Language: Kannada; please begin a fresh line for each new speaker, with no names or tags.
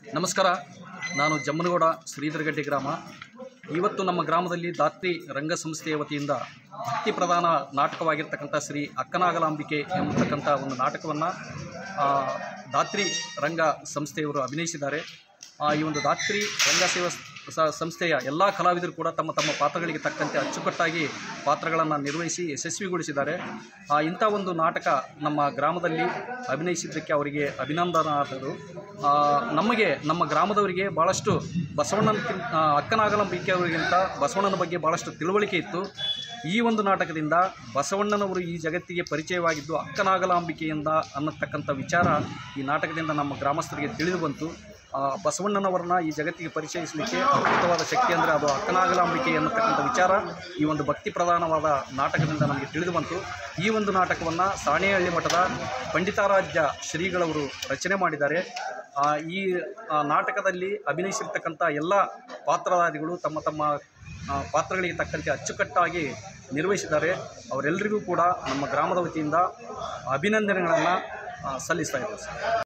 ನಮಸ್ಕಾರ ನಾನು ಜಮ್ಮನಗೌಡ ಶ್ರೀಧರಗಡ್ಡೆ ಗ್ರಾಮ ಇವತ್ತು ನಮ್ಮ ಗ್ರಾಮದಲ್ಲಿ ದಾತ್ರಿ ರಂಗ ಸಂಸ್ಥೆಯ ವತಿಯಿಂದ ಭಕ್ತಿ ಪ್ರಧಾನ ನಾಟಕವಾಗಿರ್ತಕ್ಕಂಥ ಶ್ರೀ ಅಕ್ಕನಾಗಲಾಂಬಿಕೆ ಎಂಬತಕ್ಕಂಥ ಒಂದು ನಾಟಕವನ್ನು ದಾತ್ರಿ ರಂಗ ಸಂಸ್ಥೆಯವರು ಅಭಿನಯಿಸಿದ್ದಾರೆ ಆ, ಈ ಒಂದು ದಾತ್ರಿ ರಂಗ ಸೇವಾ ಸ- ಸಂಸ್ಥೆಯ ಎಲ್ಲ ಕಲಾವಿದರು ಕೂಡ ತಮ್ಮ ತಮ್ಮ ಪಾತ್ರಗಳಿಗೆ ತಕ್ಕಂತೆ ಅಚ್ಚುಕಟ್ಟಾಗಿ ಪಾತ್ರಗಳನ್ನು ನಿರ್ವಹಿಸಿ ಯಶಸ್ವಿಗೊಳಿಸಿದ್ದಾರೆ ಆ, ಇಂಥ ಒಂದು ನಾಟಕ ನಮ್ಮ ಗ್ರಾಮದಲ್ಲಿ ಅಭಿನಯಿಸಿದ್ದಕ್ಕೆ ಅವರಿಗೆ ಅಭಿನಂದನಾದರು ಆ, ನಮಗೆ ನಮ್ಮ ಗ್ರಾಮದವರಿಗೆ ಭಾಳಷ್ಟು ಬಸವಣ್ಣನ ಅಕ್ಕನಾಗಲಂಬಿಕೆ ಅವರಿಗಿಂತ ಬಸವಣ್ಣನ ಬಗ್ಗೆ ಭಾಳಷ್ಟು ತಿಳುವಳಿಕೆ ಇತ್ತು ಈ ಒಂದು ನಾಟಕದಿಂದ ಬಸವಣ್ಣನವರು ಈ ಜಗತ್ತಿಗೆ ಪರಿಚಯವಾಗಿದ್ದು ಅಕ್ಕನಾಗಲಾಂಬಿಕೆಯಿಂದ ಅನ್ನತಕ್ಕಂಥ ವಿಚಾರ ಈ ನಾಟಕದಿಂದ ನಮ್ಮ ಗ್ರಾಮಸ್ಥರಿಗೆ ತಿಳಿದು ಬಂತು ಆ, ಬಸವಣ್ಣನವರನ್ನ ಈ ಜಗತ್ತಿಗೆ ಪರಿಚಯಿಸಲಿಕ್ಕೆ ಅದ್ಭುತವಾದ ಶಕ್ತಿ ಅಂದರೆ ಅದು ಅಕ್ಕನಾಗಲಾಂಬಿಕೆ ಎನ್ನತಕ್ಕಂಥ ವಿಚಾರ ಈ ಒಂದು ಭಕ್ತಿ ಪ್ರಧಾನವಾದ ನಾಟಕದಿಂದ ನಮಗೆ ತಿಳಿದು ಬಂತು ಈ ಒಂದು ನಾಟಕವನ್ನು ಸಾಣೇಹಳ್ಳಿ ಮಠದ ಪಂಡಿತಾರಾಧ್ಯ ಶ್ರೀಗಳವರು ರಚನೆ ಮಾಡಿದ್ದಾರೆ ಆ, ಈ ಆ, ನಾಟಕದಲ್ಲಿ ಅಭಿನಯಿಸಿರ್ತಕ್ಕಂಥ ಎಲ್ಲ ಪಾತ್ರಧಾರಿಗಳು ತಮ್ಮ ತಮ್ಮ ಆ, ಪಾತ್ರಗಳಿಗೆ ತಕ್ಕಂತೆ ಅಚ್ಚುಕಟ್ಟಾಗಿ ನಿರ್ವಹಿಸಿದ್ದಾರೆ ಅವರೆಲ್ಲರಿಗೂ ಕೂಡ ನಮ್ಮ ಗ್ರಾಮದ ವತಿಯಿಂದ ಅಭಿನಂದನೆಗಳನ್ನು ಸಲ್ಲಿಸ್ತಾ ಇದ್ದೇವೆ ಸರ್